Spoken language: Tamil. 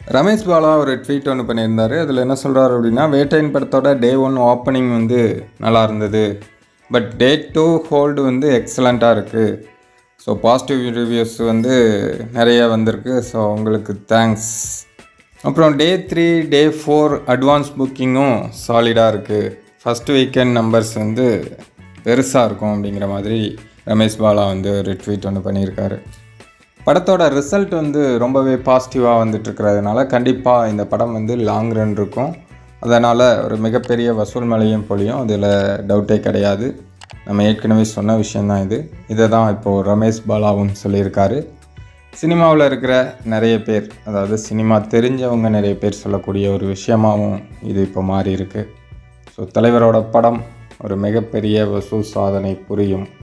ரமேஷ் பாலா ஒரு ட்வீட் ஒன்று பண்ணியிருந்தாரு அதில் என்ன சொல்கிறாரு அப்படின்னா வேட்டையின் படத்தோட டே ஒன் ஓப்பனிங் வந்து நல்லா இருந்தது பட் டே டூ ஹோல்டு வந்து எக்ஸலண்ட்டாக இருக்குது ஸோ பாசிட்டிவ் ரிவ்யூஸ் வந்து நிறைய வந்திருக்கு ஸோ உங்களுக்கு தேங்க்ஸ் அப்புறம் day three day four advance புக்கிங்கும் சாலிடாக இருக்குது ஃபஸ்ட் வீக்கெண்ட் நம்பர்ஸ் வந்து பெருசாக இருக்கும் அப்படிங்கிற மாதிரி ரமேஷ் பாலா வந்து ஒரு ட்வீட் ஒன்று பண்ணியிருக்காரு படத்தோட ரிசல்ட் வந்து ரொம்பவே பாசிட்டிவாக வந்துட்டு இருக்கிறதுனால கண்டிப்பாக இந்த படம் வந்து லாங் ரன் இருக்கும் அதனால் ஒரு மிகப்பெரிய வசூல் மலையும் பொழியும் அதில் டவுட்டே கிடையாது நம்ம ஏற்கனவே சொன்ன விஷயந்தான் இது இதை தான் இப்போது ரமேஷ் பாலாவும் சொல்லியிருக்காரு சினிமாவில் இருக்கிற நிறைய பேர் அதாவது சினிமா தெரிஞ்சவங்க நிறைய பேர் சொல்லக்கூடிய ஒரு விஷயமாகவும் இது இப்போ மாறி இருக்கு ஸோ தலைவரோட படம் ஒரு மிகப்பெரிய வசூல் சாதனை புரியும்